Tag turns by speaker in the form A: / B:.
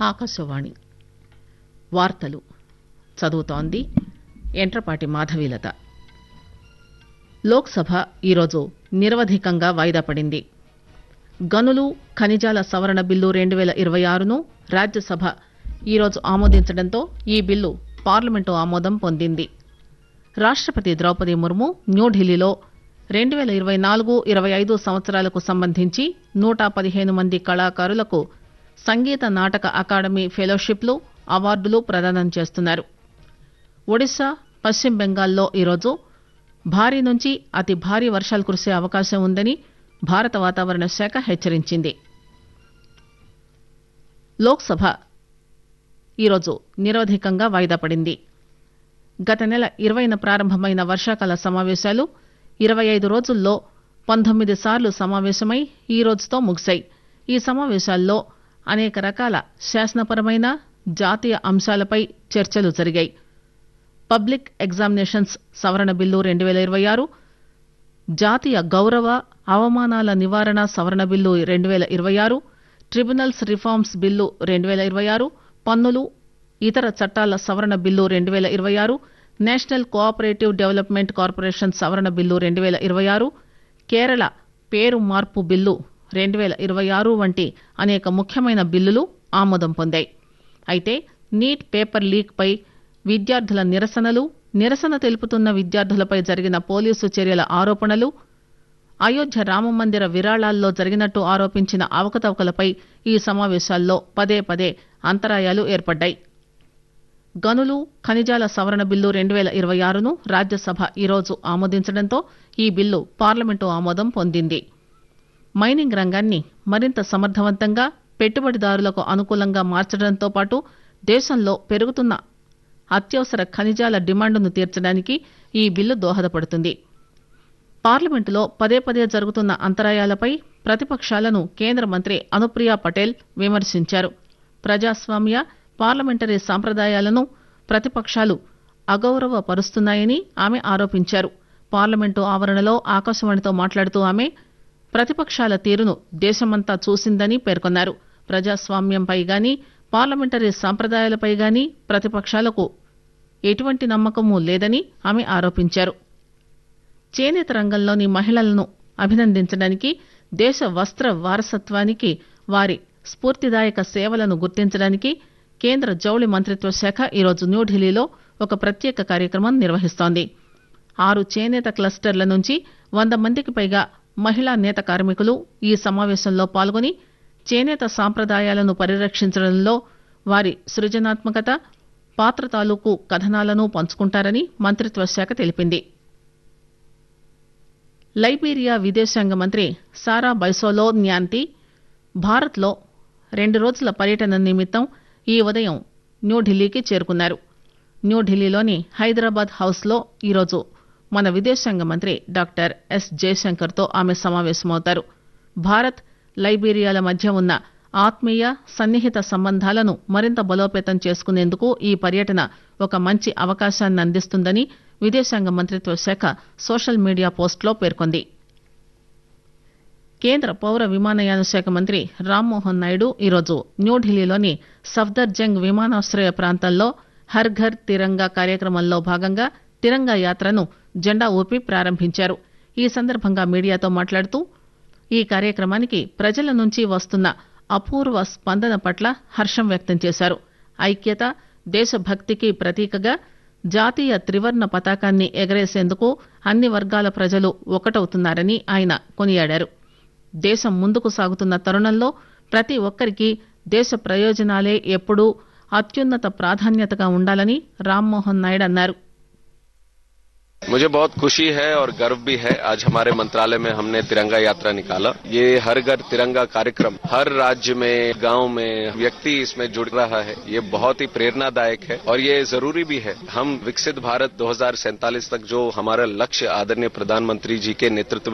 A: ఆకాశవాణి వార్తలు చదువుతోంది ఎంట్రపాటి మాధవీలత లోక్సభ ఈరోజు నిరవధికంగా వాయిదా పడింది గనులు ఖనిజాల సవరణ బిల్లు రెండు పేల ఇరవై ఆరును రాజ్యసభ ఈరోజు ఆమోదించడంతో ఈ బిల్లు పార్లమెంటు ఆమోదం పొందింది రాష్టపతి ద్రౌపది ముర్ము న్యూఢిల్లీలో రెండు పేల ఇరవై నాలుగు ఇరవై ఐదు సంవత్సరాలకు సంబంధించి నూట పదిహేను మంది కళాకారులకు సంగీత నాటక అకాడమీ ఫెలోషిప్లు అవార్డులు ప్రదానం చేస్తున్నారు ఒడిశా పశ్చిమ బెంగాల్లో ఈరోజు భారీ నుంచి అతి భారీ వర్షాలు కురిసే అవకాశం ఉందని భారత వాతావరణ శాఖ హెచ్చరించింది లోక్సభ ఈరోజు నిరవధికంగా వాయిదా పడింది గత నెల ఇరవైన ప్రారంభమైన వర్షాకాల సమావేశాలు ఇరవై ఐదు రోజుల్లో పంతొమ్మిది సార్లు సమావేశమై ఈ రోజుతో ముగిశాయి ఈ సమావేశాల్లో అనేక రకాల శాసనపరమైన జాతీయ అంశాలపై చర్చలు జరిగాయి పబ్లిక్ ఎగ్జామినేషన్స్ సవరణ బిల్లు రెండు పేల ఇరవై ఆరు జాతీయ గౌరవ అవమానాల నివారణ సవరణ బిల్లు రెండు పేల ఇరవై ఆరు ట్రిబ్యునల్స్ రిఫార్మ్స్ బిల్లు రెండు పేల ఇరవై ఆరు పన్నులు ఇతర చట్టాల సవరణ బిల్లు రెండు పేల ఇరవై ఆరు నేషనల్ కోఆపరేటివ్ డెవలప్మెంట్ కార్పొరేషన్ సవరణ బిల్లు రెండు పేల ఇరవై ఆరు కేరళ పేరు మార్పు బిల్లు రెండు పేల ఇరవై ఆరు వంటి అనేక ముఖ్యమైన బిల్లులు ఆమోదం పొందాయి అయితే నీట్ పేపర్ లీక్ పై విద్యార్థుల నిరసనలు నిరసన తెలుపుతున్న విద్యార్థులపై జరిగిన పోలీసు చర్యల ఆరోపణలు అయోధ్య రామమందిర విరాళాల్లో జరిగినట్టు ఆరోపించిన అవకతవకలపై ఈ సమావేశాల్లో పదే పదే అంతరాయాలు ఏర్పడ్డాయి గనులు ఖనిజాల సవరణ బిల్లు రెండు పేల ఇరవై ఆరును రాజ్యసభ ఈరోజు ఆమోదించడంతో ఈ బిల్లు పార్లమెంటు ఆమోదం పొందింది మైనింగ్ రంగాన్ని మరింత సమర్థవంతంగా పెట్టుబడిదారులకు అనుకూలంగా మార్చడంతో పాటు దేశంలో పెరుగుతున్న అత్యవసర ఖనిజాల డిమాండును తీర్చడానికి ఈ బిల్లు దోహదపడుతుంది పార్లమెంటులో పదే పదే జరుగుతున్న అంతరాయాలపై ప్రతిపక్షాలను కేంద్ర మంత్రి అనుప్రియ పటేల్ విమర్శించారు ప్రజాస్వామ్య పార్లమెంటరీ సంప్రదాయాలను ప్రతిపక్షాలు అగౌరవపరుస్తున్నాయని ఆమె ఆరోపించారు పార్లమెంటు ఆవరణలో ఆకాశవాణితో మాట్లాడుతూ ఆమె ప్రతిపక్షాల తీరును దేశమంతా చూసిందని పేర్కొన్నారు ప్రజాస్వామ్యంపై గాని పార్లమెంటరీ సంప్రదాయాలపై గాని ప్రతిపక్షాలకు ఎటువంటి నమ్మకమూ లేదని ఆమె ఆరోపించారు చేనేత రంగంలోని మహిళలను అభినందించడానికి దేశ వస్త్ర వారసత్వానికి వారి స్ఫూర్తిదాయక సేవలను గుర్తించడానికి కేంద్ర జౌళి మంత్రిత్వ శాఖ ఈరోజు న్యూఢిల్లీలో ఒక ప్రత్యేక కార్యక్రమం నిర్వహిస్తోంది ఆరు చేనేత క్లస్టర్ల నుంచి వంద మందికి పైగా మహిళా నేత కార్మికులు ఈ సమావేశంలో పాల్గొని చేనేత సాంప్రదాయాలను పరిరక్షించడంలో వారి సృజనాత్మకత పాత్ర తాలూకు కథనాలను పంచుకుంటారని మంత్రిత్వ శాఖ తెలిపింది లైబీరియా విదేశాంగ మంత్రి సారా బైసోలో న్యాంతి భారత్లో రెండు రోజుల పర్యటన నిమిత్తం ఈ ఉదయం న్యూఢిల్లీకి చేరుకున్నారు న్యూఢిల్లీలోని హైదరాబాద్ హౌస్లో ఈరోజు మన విదేశాంగ మంత్రి డాక్టర్ ఎస్ జయశంకర్తో ఆమె సమావేశమవుతారు భారత్ లైబీరియాల మధ్య ఉన్న ఆత్మీయ సన్నిహిత సంబంధాలను మరింత బలోపేతం చేసుకునేందుకు ఈ పర్యటన ఒక మంచి అవకాశాన్ని అందిస్తుందని విదేశాంగ మంత్రిత్వ శాఖ సోషల్ మీడియా పోస్టులో పేర్కొంది కేంద్ర పౌర విమానయాన శాఖ మంత్రి రామ్మోహన్ నాయుడు ఈరోజు న్యూఢిల్లీలోని సఫ్దర్జంగ్ విమానాశ్రయ ప్రాంతంలో హర్ ఘర్ తిరంగా కార్యక్రమంలో భాగంగా తిరంగా యాత్రను జెండా ఊపి ప్రారంభించారు ఈ సందర్భంగా మీడియాతో మాట్లాడుతూ ఈ కార్యక్రమానికి ప్రజల నుంచి వస్తున్న అపూర్వ స్పందన పట్ల హర్షం వ్యక్తం చేశారు ఐక్యత దేశభక్తికి ప్రతీకగా జాతీయ త్రివర్ణ పతాకాన్ని ఎగరేసేందుకు అన్ని వర్గాల ప్రజలు ఒకటవుతున్నారని ఆయన కొనియాడారు దేశం ముందుకు సాగుతున్న తరుణంలో ప్రతి ఒక్కరికి దేశ ప్రయోజనాలే ఎప్పుడూ అత్యున్నత ప్రాధాన్యతగా ఉండాలని రామ్మోహన్ నాయుడు అన్నారు
B: मुझे बहुत खुशी है और गर्व भी है आज हमारे मंत्रालय में हमने तिरंगा यात्रा निकाला ये हर घर तिरंगा कार्यक्रम हर राज्य में गांव में व्यक्ति इसमें जुड़ रहा है ये बहुत ही प्रेरणादायक है और ये जरूरी भी है हम विकसित भारत दो तक जो हमारा लक्ष्य आदरणीय प्रधानमंत्री जी के नेतृत्व में